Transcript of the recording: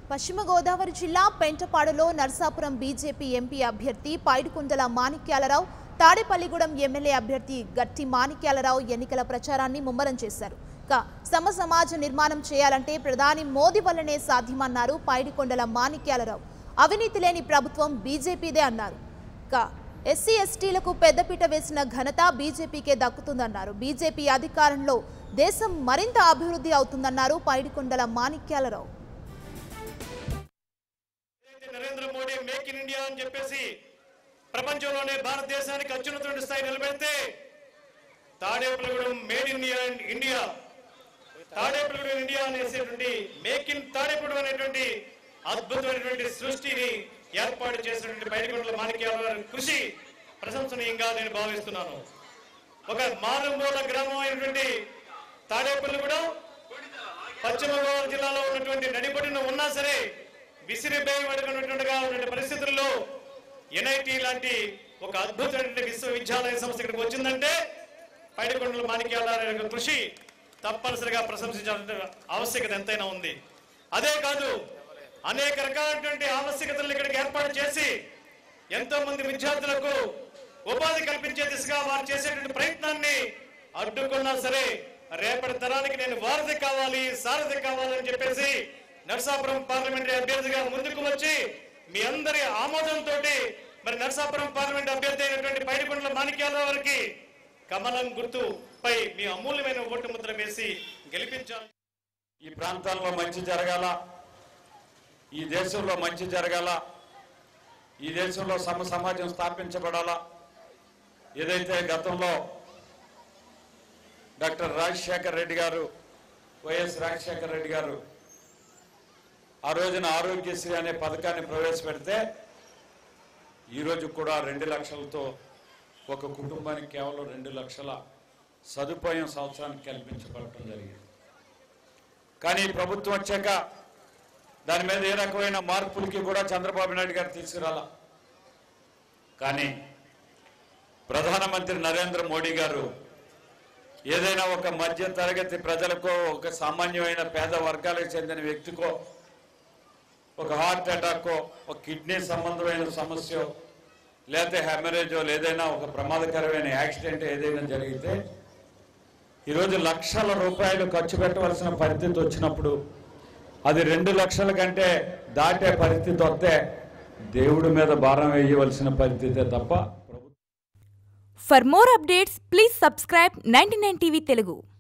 పశ్చిమ గోదావరి జిల్లా పెంటపాడులో Narsapuram BJP MP అభ్యర్థి పైడికుండల మాణిక్యాలరావు తాడేపల్లిగూడెం ఎమ్మెల్యే అభ్యర్థి గట్టి మాణిక్యాలరావు ఎన్నికల ప్రచారాన్ని ముమ్మరం చేశారు ఇక సమ సమాజ నిర్మాణం చేయాలంటే ప్రధాని మోదీ వల్లనే సాధ్యమన్నారు పైడికొండల మాణిక్యాలరావు అవినీతి లేని ప్రభుత్వం బీజేపీదే అన్నారు ఇక ఎస్సీ ఎస్టీలకు పెద్దపీట వేసిన ఘనత బీజేపీకే దక్కుతుందన్నారు బీజేపీ అధికారంలో దేశం మరింత అభివృద్ధి అవుతుందన్నారు పైడికొండల మాణిక్యాలరావు ఏదైతే Narendra Modi make in India అని చెప్పేసి ప్రపంచంలోనే భారతదేశానికి అత్యున్నత స్థాయి నిలబెడితే Tadepalligudem made in India Tadepalligudem India అనేసేటువంటి మేక్ ఇన్ తాడేపల్లిగూడెం అనేటువంటి అద్భుతమైనటువంటి సృష్టిని ఏర్పాటు చేసినటువంటి బయటకొండల మాణిక్యాల గారి కృషి ప్రశంసనీయంగా నేను భావిస్తున్నాను ఒక మారుమూల గ్రామం అయినటువంటి తాడేపల్లిగూడెం పశ్చిమ గోదావరి జిల్లాలో ఉన్నటువంటి నడిబడిన ఉన్నా సరే విసిరిబేయబడినటువంటిగా ఉన్న పరిస్థితుల్లో ఎన్ఐటి లాంటి ఒక అద్భుతమైన విశ్వవిద్యాలయ సంస్థ ఇక్కడికి వచ్చిందంటే పైడికొండల మాణిక్యాల యొక్క కృషి తప్పనిసరిగా ప్రశంసించాల్సిన ఆవశ్యకత ఎంతైనా ఉంది అదే కాదు అనేక రకాలైనటువంటి ఆవశ్యకతలు ఇక్కడికి ఏర్పాటు చేసి ఎంతో మంది విద్యార్థులకు ఉపాధి కల్పించే దిశగా వారు చేసేటువంటి ప్రయత్నాన్ని అడ్డుకున్నా సరే రేపటి తరానికి నేను వారధి కావాలి సారథి కావాలని చెప్పేసి నర్సాపురం పార్లమెంటరీ అభ్యర్థిగా ముందుకు వచ్చి మీ అందరి ఆమోదంతో మరి నర్సాపురం పార్లమెంట్ అభ్యర్థి అయినటువంటి పైడికొండల మాణిక్యాలరావు వారికి కమలం గుర్తుపై మీ అమూల్యమైన ఓటు ముద్ర వేసి గెలిపించాలి ఈ ప్రాంతాల్లో మంచి జరగాల ఈ దేశంలో మంచి జరగాల ఈ దేశంలో సమ సమాజం స్థాపించబడాలా ఏదైతే గతంలో డాక్టర్ రాజశేఖర్ రెడ్డి గారు వైఎస్ రాజశేఖర్ రెడ్డి గారు ఆ రోజున ఆరోగ్యశ్రీ అనే పథకాన్ని ప్రవేశపెడితే ఈరోజు కూడా రెండు లక్షలతో ఒక కుటుంబానికి కేవలం రెండు లక్షల సదుపాయం సంవత్సరానికి కల్పించబడటం జరిగింది కానీ ఈ ప్రభుత్వం వచ్చాక దాని మీద ఏ రకమైన మార్పులకి కూడా చంద్రబాబు నాయుడు గారు తీసుకురాల కానీ ప్రధానమంత్రి నరేంద్ర మోడీ గారు ఏదైనా ఒక మధ్య తరగతి ప్రజలకో ఒక సామాన్యమైన పేద వర్గాలకు చెందిన వ్యక్తికో ఒక హార్ట్ అటాక్కో ఒక కిడ్నీ సంబంధమైన సమస్య లేకపోతే హెమరేజో ఏదైనా ఒక ప్రమాదకరమైన యాక్సిడెంట్ ఏదైనా జరిగితే ఈరోజు లక్షల రూపాయలు ఖర్చు పెట్టవలసిన పరిస్థితి వచ్చినప్పుడు అది రెండు లక్షల కంటే దాటే పరిస్థితి వస్తే దేవుడి మీద భారం వేయవలసిన పరిస్థితే తప్ప ప్రభుత్వం For more updates, please subscribe 99 TV Telugu.